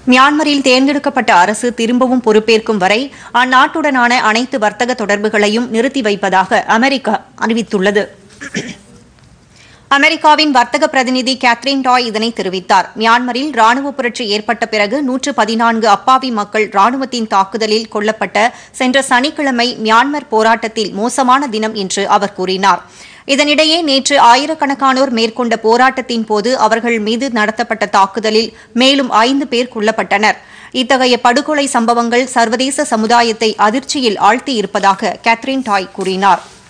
மியான்மரில் தேர்ந்தெடுக்கப்பட்ட அரசு திரும்பவும் பொறுப்பேற்கும் வரை அந்நாட்டுடனான அனைத்து வர்த்தக தொடர்புகளையும் நிறுத்தி வைப்பதாக அமெரிக்கா அறிவித்துள்ளது அமெரிக்காவின் வர்த்தக பிரதிநிதி கேத்ரின் டாய் இதனை தெரிவித்தார் மியான்மரில் ராணுவ புரட்சி ஏற்பட்ட பிறகு நூற்று பதினான்கு அப்பாவி மக்கள் ராணுவத்தின் தாக்குதலில் கொல்லப்பட்ட சென்ற சனிக்கிழமை மியான்மர் போராட்டத்தில் மோசமான தினம் என்று அவர் கூறினார் இதனிடையே நேற்று ஆயிரக்கணக்கானோர் மேற்கொண்ட போராட்டத்தின் போது அவர்கள் மீது நடத்தப்பட்ட தாக்குதலில் மேலும் ஐந்து பேர் கொல்லப்பட்டனர் இத்தகைய படுகொலை சம்பவங்கள் சர்வதேச சமுதாயத்தை அதிர்ச்சியில் ஆழ்த்தியிருப்பதாக கேத்ரின் டாய் கூறினார்